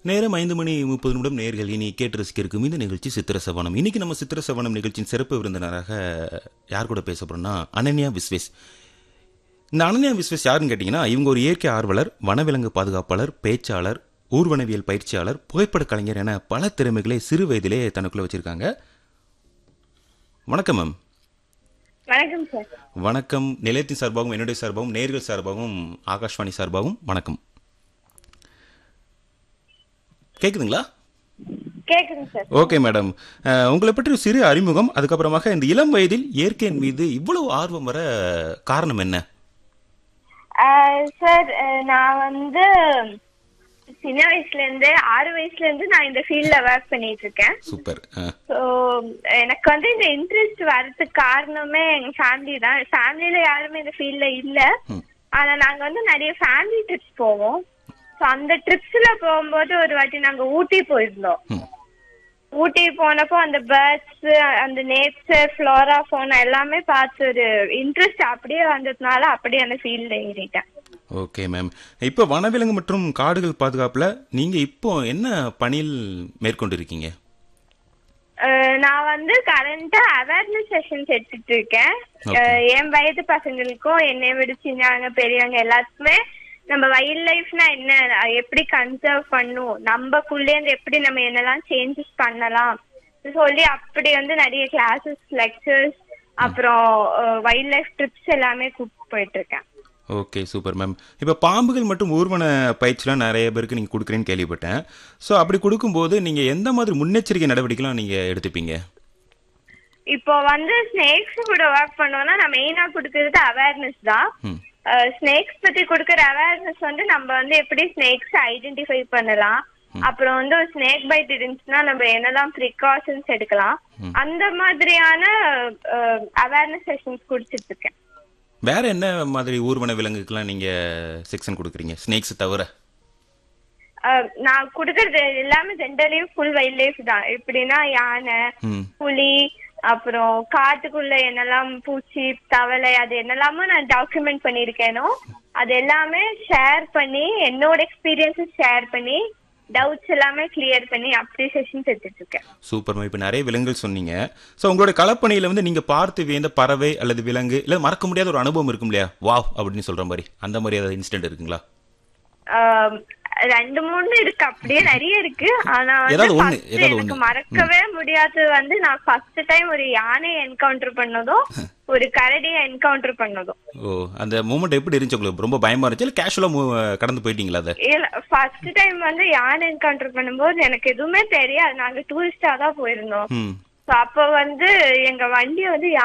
நேரம் ஐந்து மணி முப்பது நிமிடம் நேர்கள் இனி கேட்டு ரசிக்க இருக்கும் இந்த நிகழ்ச்சி சித்திர சவனம் இன்னைக்கு நம்ம சித்திர சவனம் நிகழ்ச்சியின் சிறப்பு விருந்தினராக யார் கூட பேச போறோம்னா அனன்யா விஸ்வேஸ் இந்த அனன்யா விஸ்வேஸ் யாருன்னு கேட்டிங்கன்னா இவங்க ஒரு இயற்கை ஆர்வலர் வனவிலங்கு பாதுகாப்பாளர் பேச்சாளர் ஊர்வனவியல் பயிற்சியாளர் புகைப்பட கலைஞர் என பல திறமைகளை சிறு வயதிலே தனக்குள்ள வச்சிருக்காங்க வணக்கம் மேம் வணக்கம் சார் வணக்கம் நிலையத்தின் சார்பாகவும் என்னுடைய சார்பாகவும் நேர்கள் சார்பாகவும் ஆகாஷ்வாணி சார்பாகவும் வணக்கம் கேக்குதுங்களா கேக்குதுங்க சார் ஓகே மேடம் அஹ், உங்களை பற்றி ஒரு சிறு அறிமுகம் அதுக்கப்புறமாக இந்த இளம் வயதில் இயற்கையின் மீது இவ்வளவு ஆர்வம் வர காரணம் என்ன ஆஹ் சார் அஹ் நான் வந்து சின்ன வயசுல இருந்து ஆறு வயசுல இருந்து நான் இந்த ஃபீல்ட்ல ஒர்க் பண்ணிட்டு இருக்கேன் சூப்பர் அஹ், ஸோ எனக்கு வந்து இந்த இன்ட்ரெஸ்ட் வர்றதுக்கு காரணமே எங்க ஃபேமிலி தான் ஃபேமிலியில யாருமே இந்த ஃபீல்ட்ல இல்ல ம். ஆனா நாங்க வந்து நிறைய ஃபேமிலி ட்ரிப்ஸ் போவோம் ஸோ அந்த ட்ரிப்ஸ்ல போகும்போது ஒரு வாட்டி நாங்க ஊட்டி போயிருந்தோம் ம். ஊட்டி போனப்போ அந்த பேர்ட்ஸ் அந்த நேச்சர் ஃப்ளோரா ஃபோனா எல்லாமே பார்த்து ஒரு இன்ட்ரெஸ்ட் அப்படியே வந்ததுனால அப்படியே அந்த ஃபீல்ட்ல ஏறிட்டேன் ஓகே மேம் இப்போ வனவிலங்கு மற்றும் காடுகள் பாதுகாப்புல நீங்க இப்போ என்ன பணியில் மேற்கொண்டு இருக்கீங்க அஹ் நான் வந்து கரண்டா அவேர்னஸ் செஷன்ஸ் எடுத்துட்டு இருக்கேன் Okay. அஹ் என் வயது பசங்களுக்கும் என்னை விட சின்னவங்க பெரியவங்க எல்லாத்துக்குமே நம்ம வைல்ட் லைஃப்னா என்ன அஹ் எப்படி கன்சர்வ் பண்ணும் நம்மக்குள்ளேருந்து எப்படி நம்ம என்னெல்லாம் சேஞ்சஸ் பண்ணலாம் சொல்லி அப்படி வந்து நிறைய கிளாஸஸ் லெக்சர்ஸ் அப்புறம் வைல்ட் லைஃப் ட்ரிப்ஸ் எல்லாமே கூப்பிட்டு போயிட்டு இருக்கேன் ஓகே சூப்பர் மேம் இப்போ பாம்புகள் மற்றும் ஊர்வன பயிற்சிலாம் நிறைய பேருக்கு நீங்கள் கொடுக்குறேன்னு கேள்விப்பட்டேன் ஸோ அப்படி கொடுக்கும்போது நீங்கள் எந்த மாதிரி முன்னெச்சரிக்கை நடவடிக்கைலாம் நீங்கள் எடுத்துப்பீங்க இப்போ வந்து ஸ்னேக்ஸ் கூட ஒர்க் பண்ணோம்னா நான் மெயினா கொடுக்கறது அவேர்னஸ் தான் ம் ஸ்னேக்ஸ் பத்தி கொடுக்கற அவேர்னஸ் வந்து நம்ம வந்து எப்படி ஸ்னேக்ஸ் ஐடென்டிஃபை பண்ணலாம் அப்புறம் வந்து ஒரு ஸ்னேக் பைட் இருந்துச்சுன்னா நம்ம என்னெல்லாம் ப்ரிகாஷன்ஸ் எடுக்கலாம் அந்த மாதிரியான அவேர்னஸ் செஷன்ஸ் கொடுத்துட்டு இருக்கேன் வேற என்ன மாதிரி ஊர்வன விலங்குக்கெல்லாம் நீங்கள் செக்ஷன் கொடுக்குறீங்க ஸ்னேக்ஸ் தவிர அஹ், நான் கொடுக்கறது எல்லாமே ஜென்ரலையும் ஃபுல் வைல்ட் லைஃப் தான் எப்படின்னா யானை ம் புலி அப்புறம் காட்டுக்குள்ள என்னெல்லாம் பூச்சி தவளை அது என்னெல்லாமோ நான் டாக்குமெண்ட் பண்ணியிருக்கேனோ அது எல்லாமே ஷேர் பண்ணி என்னோட எக்ஸ்பீரியன்ஸஸ் ஷேர் பண்ணி டவுட்ஸ் எல்லாமே கிளியர் பண்ணி அப்படி செஷன்ஸ் எடுத்துட்டு இருக்கேன் சூப்பர் மேம் இப்போ நிறைய விலங்குகள் சொன்னீங்க ஸோ உங்களோட களப்பணியில் வந்து நீங்கள் பார்த்து வியந்த பறவை அல்லது விலங்கு இல்லை மறக்க முடியாத ஒரு அனுபவம் இருக்கும் இல்லையா வாவ் அப்படின்னு சொல்கிற மாதிரி அந்த மாதிரி ஏதாவது இன்சிடென்ட் இருக்குங்களா ஆம், ரெண்டு மூணு இருக்கு அப்படியே நிறைய இருக்கு ஆனா வந்து ஏதாவது ஒண்ணு, first ஏதாவது எனக்கு ஒண்ணு. மறக்கவே முடியாதது வந்து நான் ஃபர்ஸ்ட் டைம் ஒரு யானையை என்கவுண்டர் பண்ணதும் ஒரு கரடியை என்கவுண்டர் பண்ணதும் ஓ அந்த மூமெண்ட் எப்படி இருந்துச்சு உங்களுக்கு ரொம்ப பயமா இருந்துச்சு இல்லை கேஷுவலாக கடந்து போயிட்டீங்களா அதை இல்ல ஃபர்ஸ்ட் டைம் வந்து யானை என்கவுண்டர் பண்ணும்போது எனக்கு எதுவுமே தெரியாது நாங்க டூரிஸ்டா தான் போயிருந்தோம் ம் So அப்ப வந்து எங்க வண்டி வந்து